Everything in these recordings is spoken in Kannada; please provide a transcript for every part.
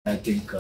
ಐ ಥಿಂಕ್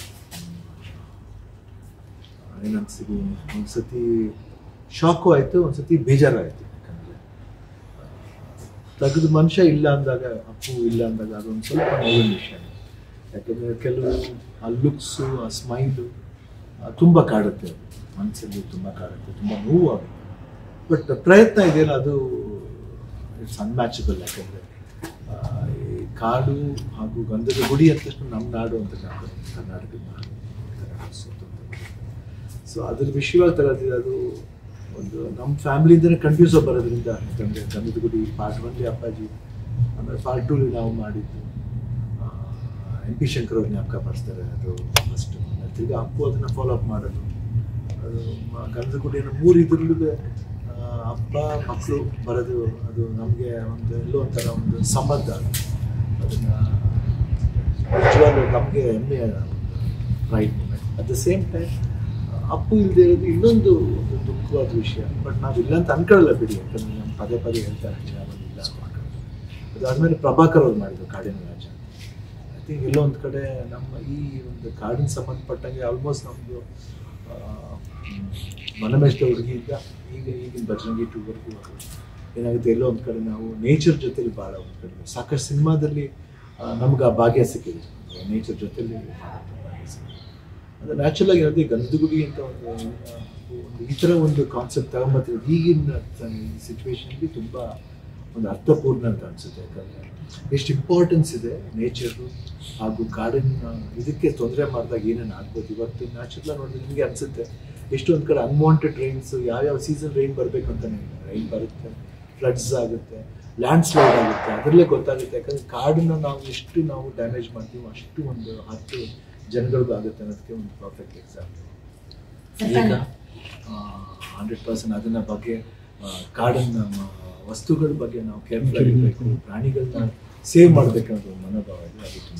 ಏನನ್ಸಿದೆ ಒಂದ್ಸತಿ ಶಾಕು ಆಯಿತು ಒಂದ್ಸತಿ ಬೇಜಾರು ಆಯಿತು ಯಾಕಂದರೆ ತೆಗೆದು ಮನುಷ್ಯ ಇಲ್ಲ ಅಂದಾಗ ಅಪ್ಪು ಇಲ್ಲ ಅಂದಾಗ ಅದೊಂದು ಸ್ವಲ್ಪ ನೋವಿನ ವಿಷಯ ಯಾಕಂದರೆ ಕೆಲವು ಆ ಲುಕ್ಸು ಆ ಸ್ಮೈಲು ತುಂಬ ಕಾಡುತ್ತೆ ಅದು ಮನಸ್ಸಲ್ಲಿ ತುಂಬ ಕಾಡುತ್ತೆ ತುಂಬ ನೋವು ಆಗುತ್ತೆ ಬಟ್ ಪ್ರಯತ್ನ ಇದೆಯಲ್ಲ ಅದು ಇಟ್ಸ್ ಅನ್ಮ್ಯಾಚಬಲ್ ಯಾಕಂದರೆ ಈ ಕಾಡು ಹಾಗೂ ಗಂಧದ ಗುಡಿ ಅಂತ ತಕ್ಷಣ ನಮ್ಮ ನಾಡು ಅಂತ ನಾವು ಕರ್ನಾಟಕದ ನಾಡು ಕನ್ನಡ ಸ್ವತಂತ್ರ ಸೊ ಅದ್ರ ವಿಷಯವಾಗಿ ತಗೋತಿದೆ ಅದು ಒಂದು ನಮ್ಮ ಫ್ಯಾಮಿಲಿಯಿಂದನೇ ಕನ್ಫ್ಯೂಸ್ ಬರೋದ್ರಿಂದ ಯಾಕಂದರೆ ಗಂಧದ ಗುಡಿ ಪಾರ್ಟ್ ಒನ್ಲಿ ಅಪ್ಪಾಜಿ ಆಮೇಲೆ ಪಾರ್ಟ್ ಟೂಲಿ ನಾವು ಮಾಡಿದ್ದು ಎಂ ಪಿ ಶಂಕರ್ ಅವ್ರು ಜ್ಞಾಪಕ ಪಡಿಸ್ತಾರೆ ಅದು ಫಸ್ಟ್ ತಿರ್ಗಿ ಅಪ್ಪು ಅದನ್ನು ಫಾಲೋ ಅಪ್ ಮಾಡೋದು ಅದು ಮ- ಗಂಧದ ಗುಡಿಯನ್ನು ಮೂರು ಇದ್ರಲ್ಲೂ ಅಪ್ಪ ಮಕ್ಕಳು ಬರೋದು ಅದು ನಮಗೆ ಒಂದು ಎಲ್ಲೋ ಒಂಥರ ಒಂದು ಸಂಬಂಧ ಅದನ್ನು ನಿಜವಾಗ್ಲೂ ನಮಗೆ ಹೆಮ್ಮೆ right moment at the same time Appu ಇಲ್ಲದೆ ಇರೋದು ಇನ್ನೊಂದು ಒಂದು ದುಃಖವಾದ ವಿಷಯ ಬಟ್ ನಾವು ಇಲ್ಲ ಅಂತ ಅನ್ಕೊಳ್ಳಲ್ಲ ಬಿಡಿ ಯಾಕಂದ್ರೆ ನಮ್ಮ ಪದೇ ಪದೇ ಹೇಳ್ತಾರೆ ಯಾವಾಗ ಇಲ್ಲ ಮಾಡ್ಕೊಳ್ಳೋದು ಅದಾದಮೇಲೆ ಪ್ರಭಾಕರ್ ಅವ್ರು ಮಾಡಿದ್ರು ಕಾಡಿನ ರಾಜ ಐ ಥಿಂಕ್ ಎಲ್ಲೋ ಒಂದು ಕಡೆ ನಮ್ಮ ಈ ಒಂದು ಕಾಡಿನ ಸಂಬಂಧಪಟ್ಟಂಗೆ ಆಲ್ಮೋಸ್ಟ್ ನಮ್ಮದು ಮನಮೆಷ್ಟ ಹುಡುಗಿಯಿಂದ ಈಗ ಈಗಿನ ಬಜರಂಗಿ ಟೂವರೆಗೂ ಏನಾಗುತ್ತೆ ಎಲ್ಲೋ ಒಂದು ಕಡೆ ನಾವು ನೇಚರ್ ಜೊತೆಲಿ ಭಾಳ ಒಂದು ಕಡೆ ಸಾಕಷ್ಟು ಸಿನಿಮಾದಲ್ಲಿ ನಮ್ಗೆ ಆ ಭಾಗ್ಯ ಸಿಕ್ಕಿದೆ ನೇಚರ್ ಜೊತೆಲಿ ಭಾಗ್ಯ ಸಿಕ್ಕಿದೆ. ಅದು ನ್ಯಾಚುರಲ್ ಆಗಿ ಇರೋದು ಈ ಗಂಧದ ಗುಡಿ ಅಂತ ಒಂದು ಒಂದು ಈ ಥರ ಒಂದು ಕಾನ್ಸೆಪ್ಟ್ ತಗೊಂಬತ್ತಿರೋದು ಈಗಿನ ಸಿಚುವೇಶನ್ಗೆ ತುಂಬ ಒಂದು ಅರ್ಥಪೂರ್ಣ ಅಂತ ಅನಿಸುತ್ತೆ ಯಾಕಂದರೆ ಎಷ್ಟು ಇಂಪಾರ್ಟೆನ್ಸ್ ಇದೆ ನೇಚರು ಹಾಗೂ ಕಾಡಿನ ಇದಕ್ಕೆ ತೊಂದರೆ ಮಾಡಿದಾಗ ಏನೇನು ಆಗ್ಬೋದು ಇವತ್ತು ನ್ಯಾಚುರಲ್ ನೋಡಿದ್ರೆ ನಿಮಗೆ ಅನಿಸುತ್ತೆ ಎಷ್ಟೊಂದು ಕಡೆ ಅನ್ವಾಂಟೆಡ್ ರೈನ್ಸ್ ಯಾವ್ಯಾವ ಸೀಸನ್ ರೈನ್ ಬರಬೇಕು ಅಂತಾನೆ ರೈನ್ ಬರುತ್ತೆ ಫ್ಲಡ್ಸ್ ಆಗುತ್ತೆ ಲ್ಯಾಂಡ್ ಸ್ಲೈಡ್ ಆಗುತ್ತೆ ಅದರಲ್ಲೇ ಗೊತ್ತಾಗುತ್ತೆ ಯಾಕಂದರೆ ಕಾಡನ್ನ ನಾವು ಎಷ್ಟು ನಾವು ಡ್ಯಾಮೇಜ್ ಮಾಡ್ತೀವಿ ಅಷ್ಟು ಒಂದು ಹತ್ತು ಜನಗಳಿಗೂ ಆಗುತ್ತೆ ಅನ್ನೋದಕ್ಕೆ ಒಂದು ಪರ್ಫೆಕ್ಟ್ ಎಕ್ಸಾಂಪಲ್ ಈಗ ಹಂಡ್ರೆಡ್ ಪರ್ಸೆಂಟ್ ಅದನ್ನ ಬಗ್ಗೆ ಆ, ಕಾಡನ್ನ ಮ- ವಸ್ತುಗಳ ಬಗ್ಗೆ ನಾವು ಕೇರ್ಫುಲ್ ಆಗಿರಬೇಕು ಪ್ರಾಣಿಗಳನ್ನ ಸೇವ್ ಮಾಡಬೇಕನ್ನೋದು ಒಂದು ಮನೋಭಾವ ಇದೆ ಅದು ತುಂಬ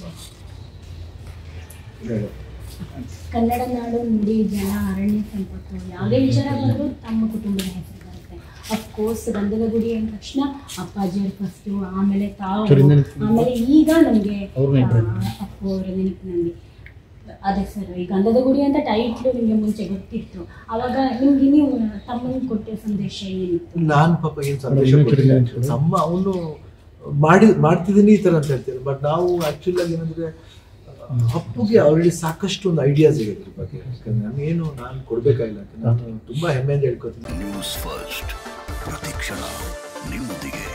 ಕನ್ನಡ ನಾಡು ನುಡಿ ಜನ ಅರಣ್ಯ ಸಂಪತ್ತು ಯಾವುದೇ ವಿಚಾರ ಬಂದರೂ ತಮ್ಮ ಕುಟುಂಬದ ಹೆಸರು ಬರುತ್ತೆ ಅಫ್ಕೋರ್ಸ್ ಗಂಧದ ಗುಡಿ ಅಂದ ತಕ್ಷಣ ಅಪ್ಪಾಜಿಯವ್ರು ಫಸ್ಟು ಆಮೇಲೆ ತಾವು ಅವರಿಂದ ನೆನಪು ಆಮೇಲೆ ಈಗ ನಮಗೆ ಅವ್ರ ನೆನಪು. ಅಪ್ಪು ಅವರ ನೆನಪಿನಲ್ಲಿ ಅದೇ ಸರ್ ಈ ಗಂಧದ ಗುಡಿ ಅಂತ ಟೈಟ್ಲು ನಿಮಗೆ ಮುಂಚೆ ಗೊತ್ತಿತ್ತು ಅವಾಗ ನಿಮ್ಗೆ ನೀವು ತಮ್ಮನಿಗೆ ಕೊಟ್ಟ ಸಂದೇಶ ಏನಿತ್ತು ನಾನು ಪಾಪ ಏನು ಸಂದೇಶ ಇನ್ನೂ ಕೊಟ್ಟಿಲ್ಲ ಕಡಿಮೆ actually. ನಮ್ಮ ಅವನು ಮಾಡಿ ಮಾಡ್ತಿದ್ದೀನಿ ಈ ಥರ ಅಂತ ಹೇಳ್ತಾರೆ ಬಟ್ ನಾವು ಆ್ಯಕ್ಚುಲ್ ಆಗಿ ಏನಂದ್ರೆ ಅಪ್ಪುಗೆ ಆಲ್ರೆಡಿ ಸಾಕಷ್ಟು ಒಂದು ಐಡಿಯಾಸ್ ಇದೆ ಇದ್ರ ಬಗ್ಗೆ ಯಾಕಂದ್ರೆ ನಾನೇನು ನಾನು ಕೊಡಬೇಕಾಗಿಲ್ಲ ನಾನು ತುಂಬ ಹೆಮ್ಮೆಯಿಂದ ಹೇಳ್ಕೊತೀನಿ ನ್ಯೂಸ್ ಫಸ್ಟ್ ಪ್ರತಿಕ್ಷಣ ನಿಮ್ಮೊಂದಿಗೆ